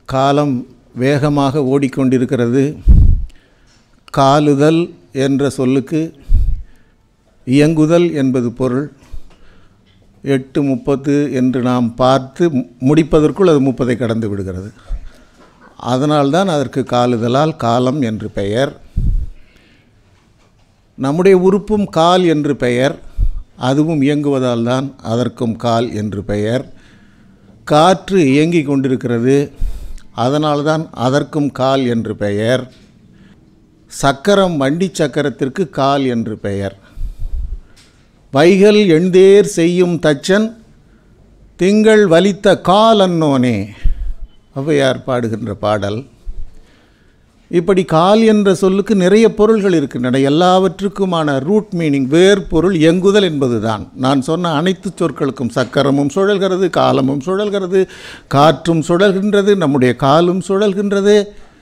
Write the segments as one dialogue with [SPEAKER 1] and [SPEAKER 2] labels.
[SPEAKER 1] காலம் வேகமாக ஓடிக்கொண்டிருக்கிறது காலுதல் என்ற சொல்லுக்கு இயங்குதல் என்பது பொருள் எட்டு முப்பது என்று நாம் பார்த்து மு- முடிப்பதற்குள் அது முப்பதை கடந்து விடுகிறது அதனால்தான் அதற்கு காலுதலால் காலம் என்று பெயர் நம்முடைய உறுப்பும் கால் என்று பெயர் அதுவும் இயங்குவதால் தான் அதற்கும் கால் என்று பெயர் காற்று இயங்கிக் கொண்டிருக்கிறது அதனால்தான் அதற்கும் கால் என்று பெயர் சக்கரம் வண்டி சக்கரத்திற்கு கால் என்று பெயர் வைகல் எண்தேர் செய்யும் தச்சன் திங்கள் வலித்த கால் அன்னோனே ஔவையார் பாடுகின்ற பாடல் இப்படி கால் என்ற சொல்லுக்கு நிறைய பொருள்கள் இருக்கின்றன எல்லாவற்றுக்குமான ரூட் மீனிங் வேர் பொருள் எங்குதல் என்பதுதான் நான் சொன்ன அனைத்து சொற்களுக்கும் சக்கரமும் சுழல்கிறது காலமும் சுழல்கிறது காற்றும் சுழல்கின்றது நம்முடைய காலும் சுழல்கின்றது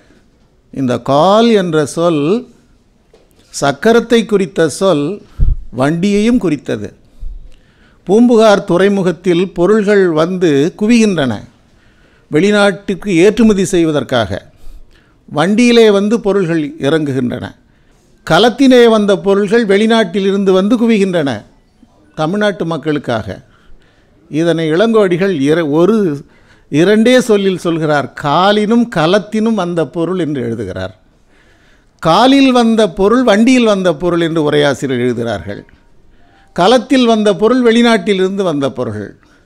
[SPEAKER 1] இந்த கால் என்ற சொல் சக்கரத்தை குறித்த சொல் வண்டியையும் குறித்தது பூம்புகார் துறைமுகத்தில் பொருள்கள் வந்து குவிகின்றன வெளிநாட்டுக்கு ஏற்றுமதி செய்வதற்காக வண்டியிலே வந்து பொருள்கள் இறங்குகின்றன களத்திலே வந்த பொருள்கள் வெளிநாட்டிலிருந்து வந்து குவிகின்றன தமிழ்நாட்டு மக்களுக்காக இதனை இளங்கோடிகள் இர ஒரு இரண்டே சொல்லில் சொல்கிறார் காலினும் களத்தினும் அந்த பொருள் என்று எழுதுகிறார் காலில் வந்த பொருள் வண்டியில் வந்த பொருள் என்று உரையாசிரியர் எழுதுகிறார்கள் களத்தில் வந்த பொருள் வெளிநாட்டிலிருந்து வந்த பொருள்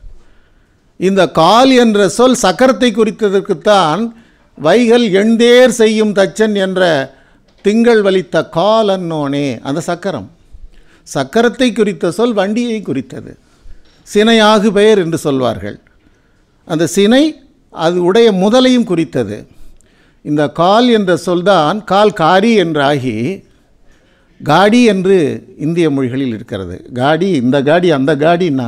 [SPEAKER 1] இந்த கால் என்ற சொல் சக்கரத்தை குறித்ததற்குத்தான் வைகல் எண்தேர் செய்யும் தச்சன் என்ற திங்கள் வலித்த கால் அன்னோனே அந்த சக்கரம் சக்கரத்தை குறித்த சொல் வண்டியை குறித்தது சினையாகு பெயர் என்று சொல்வார்கள் அந்த சினை அது உடைய முதலையும் குறித்தது இந்த கால் என்ற சொல்தான் கால் காரி என்றாகி காடி என்று இந்திய மொழிகளில் இருக்கிறது காடி இந்த காடி அந்த காடின்னா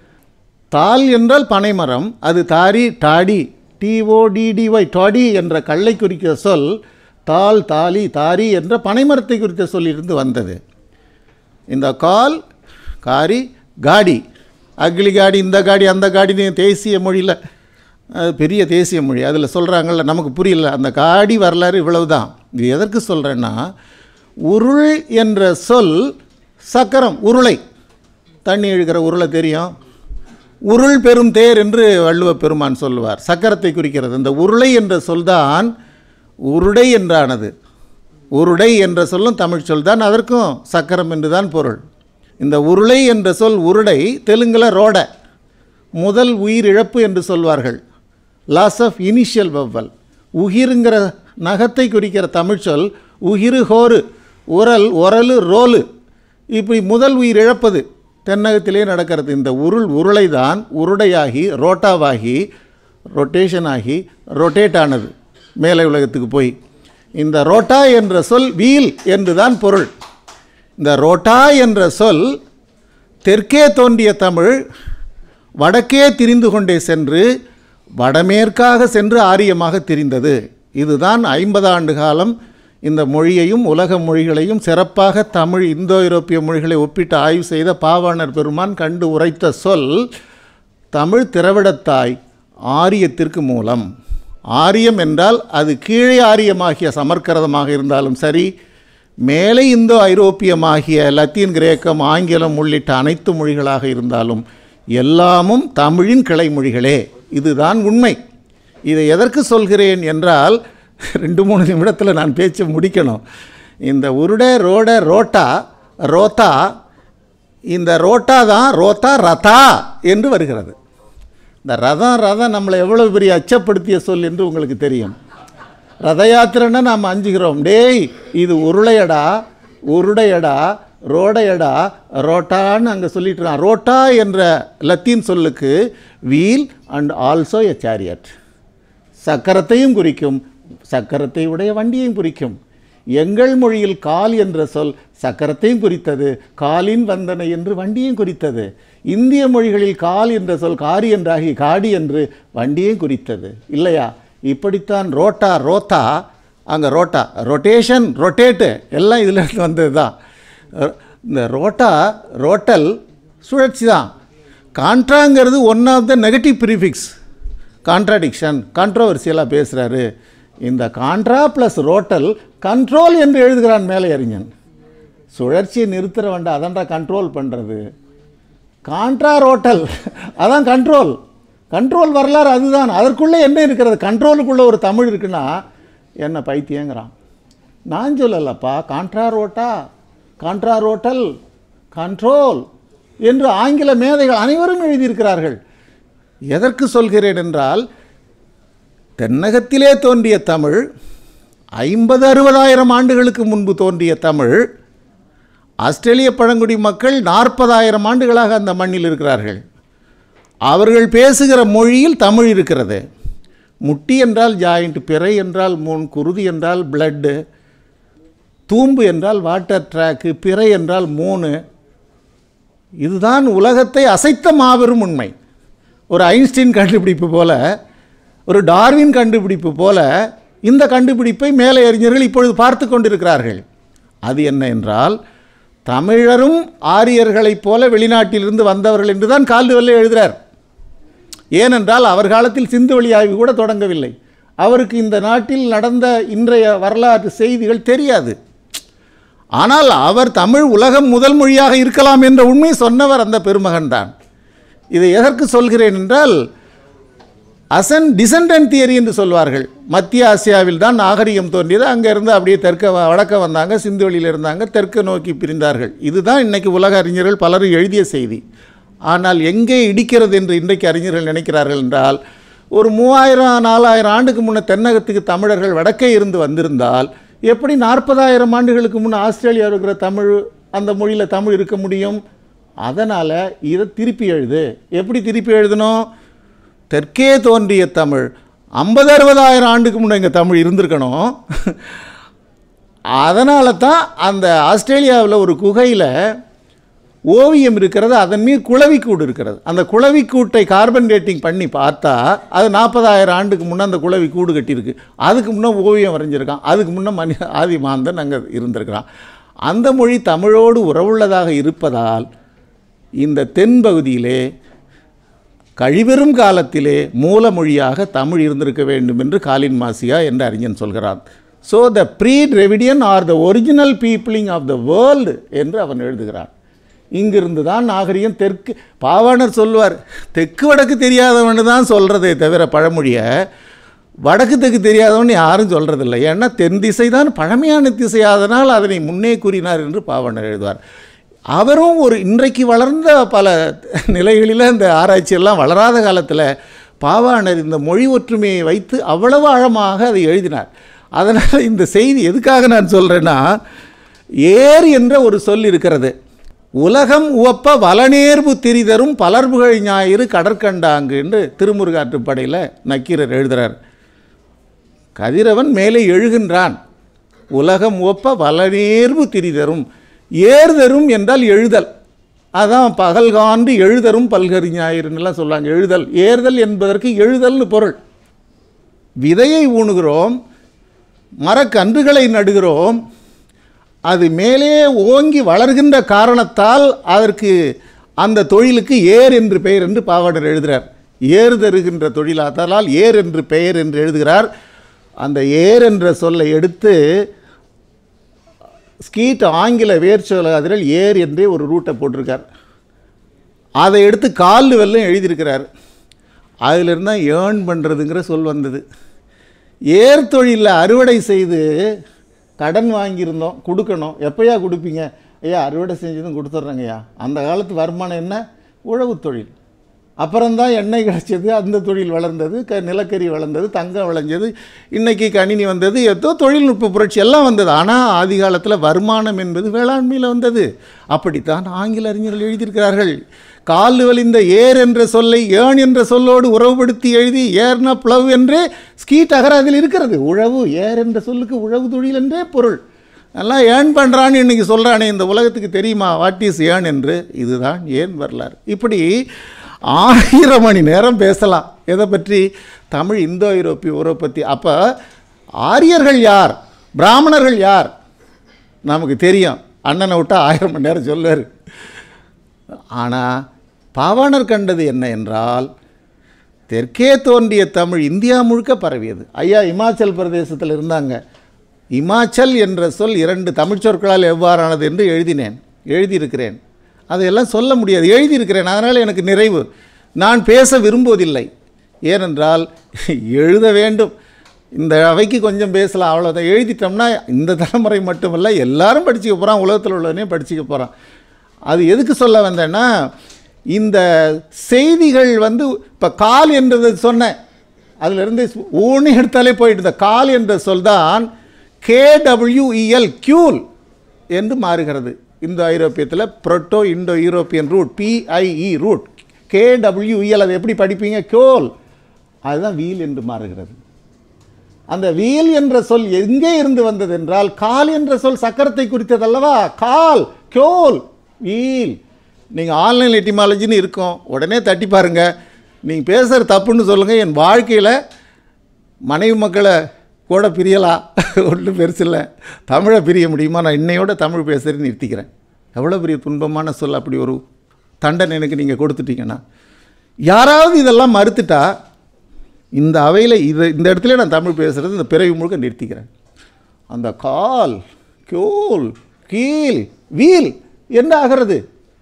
[SPEAKER 1] தால் என்றால் பனைமரம் அது தாரி டாடி டிஓடிடிஒய் டாடி என்ற கல்லை குறிக்கிற சொல் தால் தாலி தாரி என்ற பனைமரத்தை குறித்த சொல்லிலிருந்து வந்தது இந்த கால் காரி காடி அக்லி காடி இந்த காடி அந்த காடின்னு தேசிய மொழியில் அது பெரிய தேசிய மொழி அதில் சொல்கிறாங்கல்ல நமக்கு புரியல அந்த காடி வரலாறு இவ்வளவு தான் இது எதற்கு சொல்கிறேன்னா உருள் என்ற சொல் சக்கரம் உருளை தண்ணி இழுக்கிற உருளை தெரியும் உருள் பெரும் தேர் என்று வள்ளுவ பெருமான் சொல்லுவார் சக்கரத்தை குறிக்கிறது இந்த உருளை என்ற சொல்தான் உருடை என்றானது உருடை என்ற சொல்லும் தமிழ் சொல் தான் அதற்கும் சக்கரம் என்று தான் பொருள் இந்த உருளை என்ற சொல் உருடை தெலுங்கில் ரோட முதல் உயிரிழப்பு என்று சொல்வார்கள் லாஸ் ஆஃப் இனிஷியல் வவ்வல் உகிருங்கிற நகத்தை குறிக்கிற தமிழ் சொல் உகிரு ஹோரு உரல் உரலு ரோலு இப்படி முதல் உயிர் இழப்பது தென்னகத்திலே நடக்கிறது இந்த உருள் உருளை தான் உருடையாகி ரோட்டாவாகி ரொட்டேஷன் ஆகி ரொட்டேட் ஆனது மேலே உலகத்துக்கு போய் இந்த ரோட்டா என்ற சொல் வீல் என்று தான் பொருள் இந்த ரோட்டா என்ற சொல் தெற்கே தோன்றிய தமிழ் வடக்கே திரிந்து கொண்டே சென்று வடமேற்காக சென்று ஆரியமாக திரிந்தது இதுதான் ஐம்பது ஆண்டு காலம் இந்த மொழியையும் உலக மொழிகளையும் சிறப்பாக தமிழ் இந்தோ ஐரோப்பிய மொழிகளை ஒப்பிட்டு ஆய்வு செய்த பாவாணர் பெருமான் கண்டு உரைத்த சொல் தமிழ் திரவிடத்தாய் ஆரியத்திற்கு மூலம் ஆரியம் என்றால் அது கீழே ஆரியமாகிய சமற்கிரதமாக இருந்தாலும் சரி மேலே இந்தோ ஐரோப்பியமாகிய லத்தீன் கிரேக்கம் ஆங்கிலம் உள்ளிட்ட அனைத்து மொழிகளாக இருந்தாலும் எல்லாமும் தமிழின் கிளை மொழிகளே இதுதான் உண்மை இதை எதற்கு சொல்கிறேன் என்றால் ரெண்டு மூணு நிமிடத்தில் நான் பேச்சு முடிக்கணும் இந்த உருட ரோட ரோட்டா ரோத்தா இந்த ரோட்டா தான் ரோத்தா ரதா என்று வருகிறது இந்த ரதம் ரதம் நம்மளை எவ்வளோ பெரிய அச்சப்படுத்திய சொல் என்று உங்களுக்கு தெரியும் ரத யாத்திரைன்னா நாம் அஞ்சுகிறோம் டேய் இது உருளையடா உருடையடா ரோடையடா ரோட்டான்னு அங்கே சொல்லிட்டு ரோட்டா என்ற லத்தீன் சொல்லுக்கு wheel and also a chariot சக்கரத்தையும் குறிக்கும் சக்கரத்தை உடைய வண்டியையும் குறிக்கும் எங்கள் மொழியில் கால் என்ற சொல் சக்கரத்தையும் குறித்தது காலின் வந்தனை என்று வண்டியையும் குறித்தது இந்திய மொழிகளில் கால் என்ற சொல் காரி என்றாகி காடி என்று வண்டியையும் குறித்தது இல்லையா இப்படித்தான் ரோட்டா ரோத்தா அங்கே ரோட்டா ரொட்டேஷன் ரொட்டேட்டு எல்லாம் இதில் இருந்து வந்தது தான் இந்த ரோட்டா ரோட்டல் சுழற்சி தான் கான்ட்ராங்கிறது one of the negative prefix contradiction கான்ட்ரோவர்சியலாக பேசுகிறாரு இந்த கான்ட்ரா ப்ளஸ் ரோட்டல் கண்ட்ரோல் என்று எழுதுகிறான் மேலே அறிஞன் சுழற்சியை நிறுத்துற வேண்டாம் அதான்டா கண்ட்ரோல் பண்ணுறது கான்ட்ரா ரோட்டல் அதான் கண்ட்ரோல் கண்ட்ரோல் வரலாறு அதுதான் அதற்குள்ளே என்ன இருக்கிறது கண்ட்ரோலுக்குள்ளே ஒரு தமிழ் இருக்குன்னா என்ன பைத்தியங்கிறான் நான் சொல்லலப்பா கான்ட்ரா ரோட்டா கான்ட்ரா ரோட்டல் கண்ட்ரோல் என்று ஆங்கில மேதைகள் அனைவரும் எழுதியிருக்கிறார்கள் எதற்கு சொல்கிறேன் என்றால் தென்னகத்திலே தோன்றிய தமிழ் ஐம்பது அறுபதாயிரம் ஆண்டுகளுக்கு முன்பு தோன்றிய தமிழ் ஆஸ்திரேலிய பழங்குடி மக்கள் நாற்பதாயிரம் ஆண்டுகளாக அந்த மண்ணில் இருக்கிறார்கள் அவர்கள் பேசுகிற மொழியில் தமிழ் இருக்கிறது முட்டி என்றால் ஜாயிண்ட் பிறை என்றால் மூன் குருதி என்றால் பிளட்டு தூம்பு என்றால் வாட்டர் ட்ராக்கு பிறை என்றால் மூணு இதுதான் உலகத்தை அசைத்த மாபெரும் உண்மை ஒரு ஐன்ஸ்டீன் கண்டுபிடிப்பு போல ஒரு டார்வின் கண்டுபிடிப்பு போல இந்த கண்டுபிடிப்பை மேலே அறிஞர்கள் இப்பொழுது பார்த்து கொண்டிருக்கிறார்கள் அது என்ன என்றால் தமிழரும் ஆரியர்களைப் போல வெளிநாட்டிலிருந்து வந்தவர்கள் என்று தான் கால்டுவெல்ல எழுதுகிறார் ஏனென்றால் அவர் காலத்தில் சிந்து வழி ஆய்வு கூட தொடங்கவில்லை அவருக்கு இந்த நாட்டில் நடந்த இன்றைய வரலாற்று செய்திகள் தெரியாது ஆனால் அவர் தமிழ் உலகம் முதல் மொழியாக இருக்கலாம் என்ற உண்மை சொன்னவர் அந்த பெருமகன் தான் இதை எதற்கு சொல்கிறேன் என்றால் அசன் டிசெண்டன்ட் தியரி என்று சொல்வார்கள் மத்திய ஆசியாவில் தான் நாகரிகம் தோன்றியது அங்கேருந்து அப்படியே தெற்க வ- வடக்க வந்தாங்க சிந்துவெளியில் இருந்தாங்க தெற்கு நோக்கி பிரிந்தார்கள் இதுதான் இன்னைக்கு உலக அறிஞர்கள் பலரும் எழுதிய செய்தி ஆனால் எங்கே இடிக்கிறது என்று இன்றைக்கு அறிஞர்கள் நினைக்கிறார்கள் என்றால் ஒரு மூவாயிரம் நாலாயிரம் ஆண்டுக்கு முன்ன தென்னகத்துக்கு தமிழர்கள் வடக்கே இருந்து வந்திருந்தால் எப்படி நாற்பதாயிரம் ஆண்டுகளுக்கு முன்ன ஆஸ்திரேலியா இருக்கிற தமிழ் அந்த மொழியில் தமிழ் இருக்க முடியும் அதனால் இதை திருப்பி எழுது எப்படி திருப்பி எழுதணும் தெற்கே தோன்றிய தமிழ் ஐம்பது அறுபதாயிரம் ஆண்டுக்கு முன்னே இங்கே தமிழ் இருந்திருக்கணும் அதனால தான் அந்த ஆஸ்திரேலியாவில் ஒரு குகையில் ஓவியம் இருக்கிறது அதன் மீது குளவிக்கூடு இருக்கிறது அந்த குளவிக்கூட்டை கார்பன் டேட்டிங் பண்ணி பார்த்தா அது நாற்பதாயிரம் ஆண்டுக்கு முன்னே அந்த குளவி கூடு கட்டியிருக்கு அதுக்கு முன்னே ஓவியம் வரைஞ்சிருக்கான் அதுக்கு முன்னே மனி ஆதி மாந்தன் அங்கே இருந்திருக்கிறான் அந்த மொழி தமிழோடு உறவுள்ளதாக இருப்பதால் இந்த தென்பகுதியிலே கழிவெறும் காலத்திலே மூலமொழியாக தமிழ் இருந்திருக்க வேண்டும் என்று காலின் மாசியா என்ற அறிஞன் சொல்கிறான் so the pre Dravidian are the original peopling of the world என்று அவன் எழுதுகிறான் இங்கிருந்து தான் நாகரிகம் தெற்கு பாவாணர் சொல்வார் தெற்கு வடக்கு தெரியாதவன் தான் சொல்கிறதே தவிர பழமொழியை வடக்கு தெற்கு தெரியாதவன் யாரும் சொல்கிறதில்லை ஏன்னா தென் திசை தான் பழமையான திசை அதனால் அதனை முன்னே கூறினார் என்று பாவாணர் எழுதுவார் அவரும் ஒரு இன்றைக்கு வளர்ந்த பல நிலைகளில் இந்த ஆராய்ச்சியெல்லாம் வளராத காலத்தில் பாவாணர் இந்த மொழி ஒற்றுமையை வைத்து அவ்வளவு ஆழமாக அதை எழுதினார் அதனால் இந்த செய்தி எதுக்காக நான் சொல்கிறேன்னா ஏர் என்ற ஒரு சொல் இருக்கிறது உலகம் உவப்ப வலநேர்பு திரிதரும் பலர்புகழ் ஞாயிறு கடற்கண்டாங்கு என்று திருமுருகாற்றுப்படையில் நக்கீரர் எழுதுகிறார் கதிரவன் மேலே எழுகின்றான் உலகம் ஒப்ப வலநேர்வு திரிதரும் ஏறுதரும் என்றால் எழுதல் அதான் பகல் காண்டு எழுதரும் பல்கறி ஞாயிறுன்னெல்லாம் சொல்லுவாங்க எழுதல் ஏறுதல் என்பதற்கு எழுதல்னு பொருள் விதையை ஊணுகிறோம் மரக்கன்றுகளை நடுகிறோம் அது மேலே ஓங்கி வளர்கின்ற காரணத்தால் அதற்கு அந்த தொழிலுக்கு ஏர் என்று பெயர் என்று பாவாடர் எழுதுகிறார் ஏர் தருகின்ற தொழிலாதலால் ஏர் என்று பெயர் என்று எழுதுகிறார் அந்த ஏர் என்ற சொல்லை எடுத்து ஸ்கீட் ஆங்கில வேர்ச்சொல்லாதிரல் ஏர் என்றே ஒரு ரூட்டை போட்டிருக்கார் அதை எடுத்து கால் வெல்லம் எழுதியிருக்கிறார் அதிலிருந்து தான் ஏர்ன் பண்ணுறதுங்கிற சொல் வந்தது ஏர் தொழிலில் அறுவடை செய்து கடன் வாங்கியிருந்தோம் கொடுக்கணும் எப்போயா கொடுப்பீங்க ஐயா அறுவடை செஞ்சதும் கொடுத்துட்றேங்கய்யா அந்த காலத்து வருமானம் என்ன உழவு தொழில் அப்புறம்தான் எண்ணெய் கிடச்சது அந்த தொழில் வளர்ந்தது க நிலக்கரி வளர்ந்தது தங்கம் விளைஞ்சது இன்றைக்கி கணினி வந்தது ஏதோ தொழில்நுட்ப புரட்சி எல்லாம் வந்தது ஆனால் ஆதி காலத்தில் வருமானம் என்பது வேளாண்மையில் வந்தது அப்படித்தான் ஆங்கில அறிஞர்கள் எழுதியிருக்கிறார்கள் கால் வலிந்த ஏர் என்ற சொல்லை ஏன் என்ற சொல்லோடு உறவுபடுத்தி எழுதி ஏர்னா பிளவு என்றே ஸ்கீட் அகராதில் இருக்கிறது உழவு ஏர் என்ற சொல்லுக்கு உழவு தொழில் என்றே பொருள் எல்லாம் ஏர்ன் பண்ணுறான்னு இன்றைக்கி சொல்கிறானே இந்த உலகத்துக்கு தெரியுமா வாட் இஸ் ஏர்ன் என்று இதுதான் ஏன் வரலாறு இப்படி ஆயிரம் மணி நேரம் பேசலாம் எதை பற்றி தமிழ் இந்தோ ஐரோப்பிய உறவை பற்றி அப்போ ஆரியர்கள் யார் பிராமணர்கள் யார் நமக்கு தெரியும் அண்ணனை விட்டால் ஆயிரம் மணி நேரம் சொல்லுவார் ஆனால் பாவாணர் கண்டது என்ன என்றால் தெற்கே தோன்றிய தமிழ் இந்தியா முழுக்க பரவியது ஐயா இமாச்சல் பிரதேசத்தில் இருந்தாங்க இமாச்சல் என்ற சொல் இரண்டு தமிழ் சொற்களால் எவ்வாறானது என்று எழுதினேன் எழுதியிருக்கிறேன் அதையெல்லாம் சொல்ல முடியாது எழுதியிருக்கிறேன் அதனால் எனக்கு நிறைவு நான் பேச விரும்புவதில்லை ஏனென்றால் எழுத வேண்டும் இந்த அவைக்கு கொஞ்சம் பேசலாம் அவ்வளோதான் எழுதிட்டோம்னா இந்த தலைமுறை மட்டுமல்ல எல்லாரும் படிச்சுக்க போகிறான் உலகத்தில் உள்ளவனே படிச்சுக்க போகிறான் அது எதுக்கு சொல்ல வந்தேன்னா இந்த செய்திகள் வந்து இப்போ கால் என்றது சொன்னேன் அதிலிருந்து ஊனி எடுத்தாலே போயிட்டு இந்த கால் என்ற சொல் தான் கேடபிள்யூஇஎல் கியூல் என்று மாறுகிறது இந்த ஐரோப்பியத்தில் proto Indo European root PIE root K W E L அதை எப்படி படிப்பீங்க கியோல் அதுதான் வீல் என்று மாறுகிறது அந்த வீல் என்ற சொல் எங்கே இருந்து வந்தது என்றால் கால் என்ற சொல் சக்கரத்தை குறித்ததல்லவா கால் கியோல் வீல் நீங்கள் ஆன்லைன் எட்டிமாலஜின்னு இருக்கும் உடனே தட்டி பாருங்கள் நீங்கள் பேசுகிற தப்புன்னு சொல்லுங்கள் என் வாழ்க்கையில் மனைவி மக்களை கூட பிரியலாம் ஒன்றும் பெருசில்லை தமிழை பிரிய முடியுமா நான் இன்னையோட தமிழ் பேசுகிறேன்னு நிறுத்திக்கிறேன் எவ்வளோ பெரிய துன்பமான சொல் அப்படி ஒரு தண்டனை எனக்கு நீங்கள் கொடுத்துட்டீங்கன்னா யாராவது இதெல்லாம் மறுத்துட்டா இந்த அவையில் இது இந்த இடத்துல நான் தமிழ் பேசுகிறது இந்த பிறவி முழுக்க நிறுத்திக்கிறேன் அந்த கால் கோல் கீழ் வீல் என்ன ஆகிறது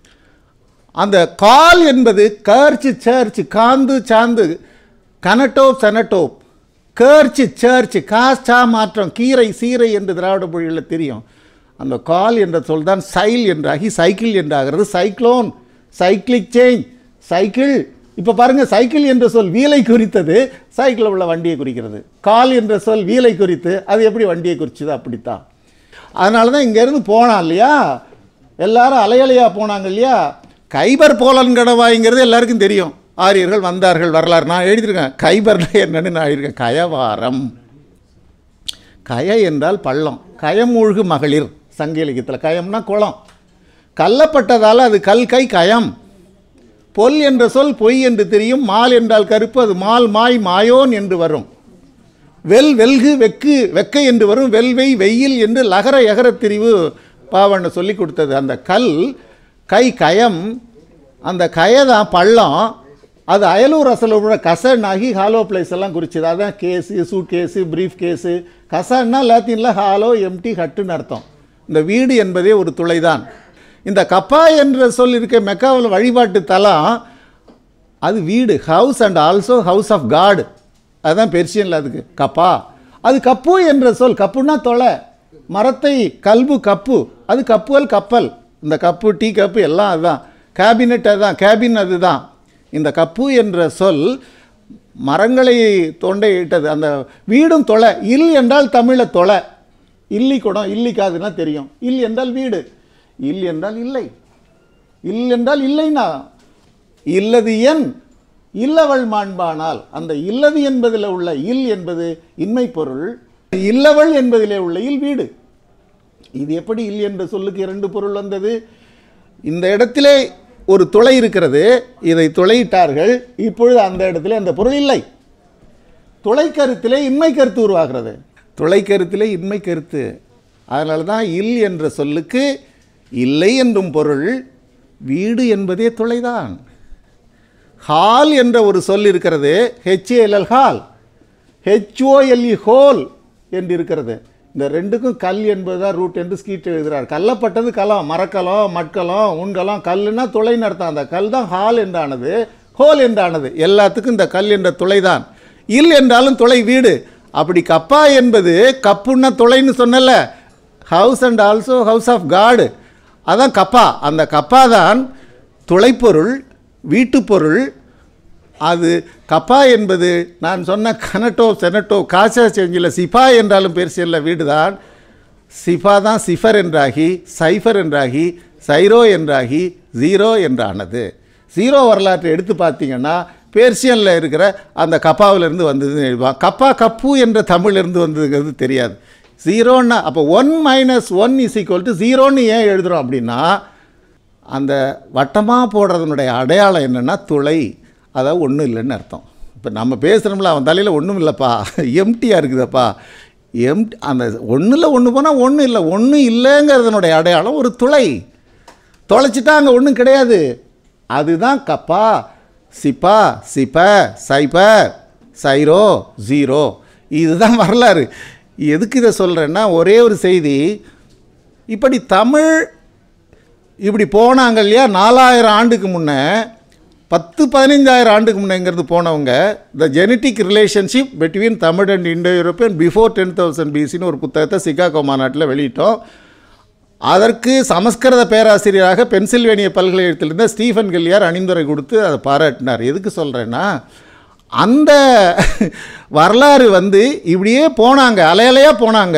[SPEAKER 1] அந்த கால் என்பது கர்ச்சு சர்ச் காந்து சாந்து கனட்டோப் செனட்டோப் கேர்ச்சு சர்ச் காஸ் சா மாற்றம் கீரை சீரை என்று திராவிட மொழிகளில் தெரியும் அந்த கால் என்ற சொல் தான் சைல் என்றாகி சைக்கிள் என்றாகிறது சைக்ளோன் சைக்கிளிக் சேஞ்ச் சைக்கிள் இப்போ பாருங்கள் சைக்கிள் என்ற சொல் வீலை குறித்தது சைக்கிளில் உள்ள வண்டியை குறிக்கிறது கால் என்ற சொல் வீலை குறித்து அது எப்படி வண்டியை குறிச்சது அப்படித்தான் அதனால தான் இங்கேருந்து போனான் இல்லையா எல்லாரும் அலையலையாக போனாங்க இல்லையா கைபர் போலன் கடவாய்ங்கிறது எல்லாருக்கும் தெரியும் ஆரியர்கள் வந்தார்கள் வரலாறு நான் எழுதியிருக்கேன் கைபர்னா என்னன்னு நான் எழுதியிருக்கேன் கயவாரம் கய என்றால் பள்ளம் கயமூழ்கு மகளிர் சங்க இலக்கியத்தில் கயம்னா குளம் கல்லப்பட்டதால் அது கல் கை கயம் பொல் என்ற சொல் பொய் என்று தெரியும் மால் என்றால் கருப்பு அது மால் மாய் மாயோன் என்று வரும் வெல் வெல்கு வெக்கு வெக்கை என்று வரும் வெல்வை வெயில் என்று லகர எகர திரிவு பாவண்ண சொல்லி கொடுத்தது அந்த கல் கை கயம் அந்த கயதான் பள்ளம் அது அயலூர் அசலூரோட கசனாகி ஹாலோ பிளேஸ் எல்லாம் குறிச்சது அதான் case suit case brief case கசன்னா லாத்தினில் ஹாலோ எம்டி ஹட்டுன்னு அர்த்தம் இந்த வீடு என்பதே ஒரு துளைதான் இந்த கப்பா என்ற சொல் இருக்க மெக்காவில் வழிபாட்டு தலம் அது வீடு house and also house of God அதுதான் பெர்ஷியனில் அதுக்கு கப்பா அது கப்பு என்ற சொல் கப்புன்னா தொலை மரத்தை கல்பு கப்பு அது கப்புவல் கப்பல் இந்த கப்பு டீ கப்பு எல்லாம் அதுதான் கேபினெட் அதுதான் கேபின் அதுதான் இந்த கப்பு என்ற சொல் மரங்களை தொண்டையிட்டது அந்த வீடும் தொலை இல் என்றால் தமிழில் தொலை இல்லி குடம் இல்லி காதுன்னா தெரியும் இல் என்றால் வீடு இல் என்றால் இல்லை இல் என்றால் இல்லைனா இல்லது என் இல்லவள் மாண்பானால் அந்த இல்லது என்பதில் உள்ள இல் என்பது இன்மை பொருள் இல்லவள் என்பதிலே உள்ள இல் வீடு இது எப்படி இல் என்ற சொல்லுக்கு இரண்டு பொருள் வந்தது இந்த இடத்திலே ஒரு துளை இருக்கிறது இதை துளையிட்டார்கள் இப்பொழுது அந்த இடத்திலே அந்த பொருள் இல்லை துளை கருத்திலே இன்மை கருத்து உருவாகிறது துளை கருத்திலே இன்மை கருத்து அதனால தான் இல் என்ற சொல்லுக்கு இல்லை என்றும் பொருள் வீடு என்பதே துளைதான் ஹால் என்ற ஒரு சொல் இருக்கிறது ஹெச்ஏஎல்எல் ஹால் ஹெச்ஓஎல்இ ஹோல் என்று இருக்கிறது இந்த ரெண்டுக்கும் கல் என்பதுதான் ரூட் என்று ஸ்கீட் எழுதுகிறார் கல்லப்பட்டது கலம் மரக்கலம் மட்கலம் உண்கலம் கல்லுன்னா துளைன்னு அர்த்தம் அந்த கல் தான் ஹால் என்றானது ஹோல் என்றானது எல்லாத்துக்கும் இந்த கல் என்ற துளை தான் இல் என்றாலும் துளை வீடு அப்படி கப்பா என்பது கப்புன்னா துளைன்னு சொன்னல house and also house of God அதான் கப்பா அந்த கப்பா தான் துளைப்பொருள் வீட்டுப்பொருள் அது கப்பா என்பது நான் சொன்ன கனட்டோ செனட்டோ காசா செஞ்சில் சிபா என்றாலும் பெர்சியனில் வீடு தான் சிஃபா தான் சிஃபர் என்றாகி சைஃபர் என்றாகி சைரோ என்றாகி ஜீரோ என்றானது ஜீரோ வரலாற்றை எடுத்து பார்த்தீங்கன்னா பேர்சியனில் இருக்கிற அந்த கப்பாவிலிருந்து வந்ததுன்னு எழுதுவான் கப்பா கப்பு என்ற தமிழிலிருந்து வந்ததுங்கிறது தெரியாது ஜீரோன்னா அப்போ one minus one is equal to ஜீரோன்னு ஏன் எழுதுகிறோம் அப்படின்னா அந்த வட்டமாக போடுறதுனுடைய அடையாளம் என்னென்னா துளை அதாவது ஒன்றும் இல்லைன்னு அர்த்தம் இப்போ நம்ம பேசுகிறோம்ல அவன் தலையில் ஒன்றும் இல்லைப்பா எம்டியாக இருக்குதப்பா எம்டி அந்த ஒன்றில் ஒன்று போனால் ஒன்றும் இல்லை ஒன்றும் இல்லைங்கிறதுனுடைய அடையாளம் ஒரு துளை தொலைச்சிட்டா அங்கே ஒன்றும் கிடையாது அதுதான் கப்பா சிப்பா சிப்ப சைப சைரோ ஜீரோ இதுதான் வரலாறு எதுக்கு இதை சொல்கிறேன்னா ஒரே ஒரு செய்தி இப்படி தமிழ் இப்படி போனாங்க இல்லையா நாலாயிரம் ஆண்டுக்கு முன்னே பத்து பதினஞ்சாயிரம் ஆண்டுக்கு முன்னேங்கிறது போனவங்க the genetic relationship between Tamil and Indo European before ten thousand பிசின்னு ஒரு புத்தகத்தை சிகாகோ மாநாட்டில் வெளியிட்டோம் அதற்கு சமஸ்கிருத பேராசிரியராக பென்சில்வேனிய பல்கலைக்கழகத்திலிருந்த ஸ்டீஃபன் கெல்லியார் அணிந்துரை கொடுத்து அதை பாராட்டினார் எதுக்கு சொல்கிறேன்னா அந்த வரலாறு வந்து இப்படியே போனாங்க அலையலையாக போனாங்க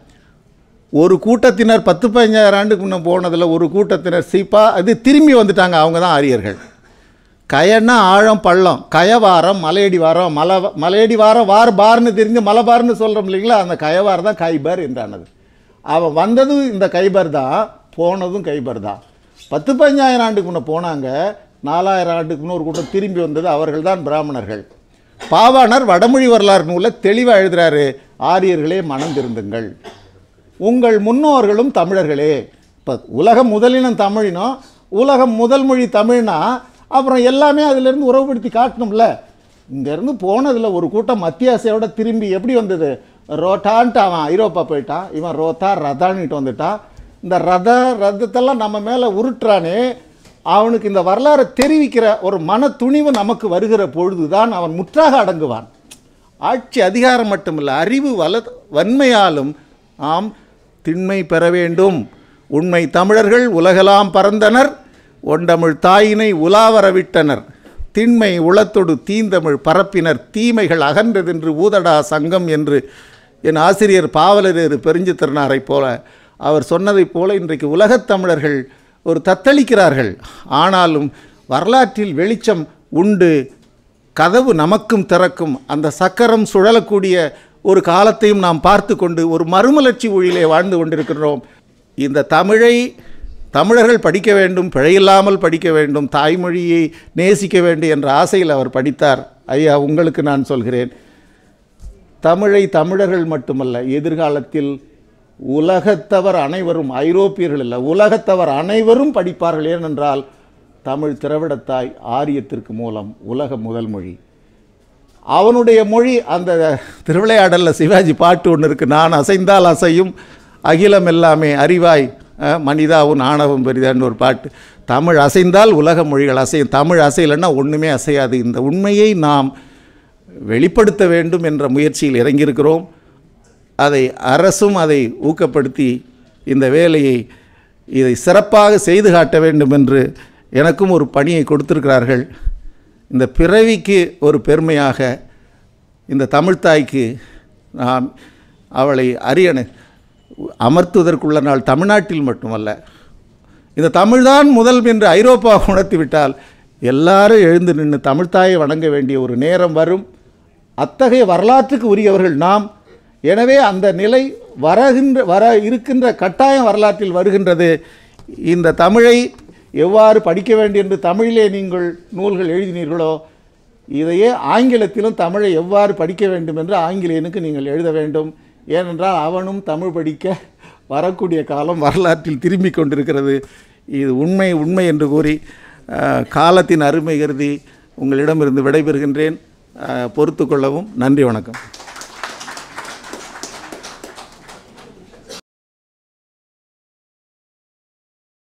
[SPEAKER 1] ஒரு கூட்டத்தினர் பத்து பதினஞ்சாயிரம் ஆண்டுக்கு முன்னே போனதில் ஒரு கூட்டத்தினர் சீப்பா அது திரும்பி வந்துட்டாங்க அவங்க தான் ஆரியர்கள் கயன்னா ஆழம் பள்ளம் கயவாரம் மலையடி வாரம் மலை மலையடி வாரம் வார் பார்னு தெரிஞ்சு மலைபார்னு சொல்கிறோம் இல்லைங்களா அந்த கயவார் தான் கைபர் என்றானது அவன் வந்ததும் இந்த கைபர் தான் போனதும் கைபர் தான் பத்து பதினஞ்சாயிரம் ஆண்டுக்கு முன்னே போனாங்க நாலாயிரம் ஆண்டுக்கு முன்னே ஒரு கூட்டம் திரும்பி வந்தது அவர்கள் தான் பிராமணர்கள் பாவாணர் வடமொழி வரலாறு நூலில் தெளிவாக எழுதுறாரு ஆரியர்களே மனம் திருந்துங்கள் உங்கள் முன்னோர்களும் தமிழர்களே இப்போ உலகம் முதலினம் தமிழினம் உலகம் முதல் மொழி தமிழ்னா அப்புறம் எல்லாமே அதிலிருந்து உறவுபடுத்தி காட்டணும்ல இங்கேருந்து போனதில் ஒரு கூட்டம் மத்திய ஆசியாவோட திரும்பி எப்படி வந்தது ரோட்டான்ட்டு அவன் ஐரோப்பா போயிட்டான் இவன் ரோத்தா ரதான்னுட்டு வந்துட்டான் இந்த ரத ரதத்தெல்லாம் நம்ம மேலே உருட்டுறானே அவனுக்கு இந்த வரலாறை தெரிவிக்கிற ஒரு மன துணிவு நமக்கு வருகிற பொழுதுதான் அவன் முற்றாக அடங்குவான் ஆட்சி அதிகாரம் மட்டுமல்ல அறிவு வல வன்மையாலும் ஆம் திண்மை பெற வேண்டும் உண்மை தமிழர்கள் உலகெல்லாம் பறந்தனர் ஒண்டமிழ் தாயினை உலாவர விட்டனர் திண்மை உளத்தொடு தீந்தமிழ் பரப்பினர் தீமைகள் அகன்றதென்று ஊதடா சங்கம் என்று என் ஆசிரியர் பாவலரேறு பெருஞ்சித்திரனாரைப் போல அவர் சொன்னதைப் போல இன்றைக்கு உலகத் தமிழர்கள் ஒரு தத்தளிக்கிறார்கள் ஆனாலும் வரலாற்றில் வெளிச்சம் உண்டு கதவு நமக்கும் திறக்கும் அந்த சக்கரம் சுழலக்கூடிய ஒரு காலத்தையும் நாம் பார்த்து கொண்டு ஒரு மறுமலர்ச்சி ஒழியிலே வாழ்ந்து கொண்டிருக்கிறோம் இந்த தமிழை தமிழர்கள் படிக்க வேண்டும் பிழையில்லாமல் படிக்க வேண்டும் தாய்மொழியை நேசிக்க வேண்டும் என்ற ஆசையில் அவர் படித்தார் ஐயா உங்களுக்கு நான் சொல்கிறேன் தமிழை தமிழர்கள் மட்டுமல்ல எதிர்காலத்தில் உலகத்தவர் அனைவரும் ஐரோப்பியர்கள் இல்லை உலகத்தவர் அனைவரும் படிப்பார்கள் ஏனென்றால் தமிழ் திரவிடத்தாய் ஆரியத்திற்கு மூலம் உலக முதல் மொழி அவனுடைய மொழி அந்த திருவிளையாடலில் சிவாஜி பாட்டு ஒன்று இருக்குது நான் அசைந்தால் அசையும் அகிலம் எல்லாமே அறிவாய் அஹ், மனிதா உன் ஆணவம் பெரிதான்னு ஒரு பாட்டு தமிழ் அசைந்தால் உலக மொழிகள் அசையும் தமிழ் அசையலைன்னா ஒன்றுமே அசையாது இந்த உண்மையை நாம் வெளிப்படுத்த வேண்டும் என்ற முயற்சியில் இறங்கியிருக்கிறோம் அதை அரசும் அதை ஊக்கப்படுத்தி இந்த வேலையை இதை சிறப்பாக செய்து காட்ட வேண்டும் என்று எனக்கும் ஒரு பணியை கொடுத்திருக்கிறார்கள் இந்த பிறவிக்கு ஒரு பெருமையாக இந்த தமிழ்த்தாய்க்கு நாம் அவளை அரியணை அமர்த்துவதற்குள்ள நாள் தமிழ்நாட்டில் மட்டுமல்ல இந்த தமிழ்தான் முதல் என்று ஐரோப்பா உணர்த்திவிட்டால் எல்லாரும் எழுந்து நின்று தமிழ்த்தாயை வணங்க வேண்டிய ஒரு நேரம் வரும் அத்தகைய வரலாற்றுக்கு உரியவர்கள் நாம் எனவே அந்த நிலை வரகின்ற வர இருக்கின்ற கட்டாயம் வரலாற்றில் வருகின்றது இந்த தமிழை எவ்வாறு படிக்க வேண்டும் என்று தமிழிலே நீங்கள் நூல்கள் எழுதினீர்களோ இதையே ஆங்கிலத்திலும் தமிழை எவ்வாறு படிக்க வேண்டும் என்று ஆங்கிலேயனுக்கு நீங்கள் எழுத வேண்டும் ஏனென்றால் அவனும் தமிழ் படிக்க வரக்கூடிய காலம் வரலாற்றில் திரும்பிக் கொண்டிருக்கிறது இது உண்மை உண்மை என்று கூறி அஹ், காலத்தின் அருமை கருதி உங்களிடமிருந்து விடைபெறுகின்றேன் பொறுத்து கொள்ளவும் நன்றி வணக்கம்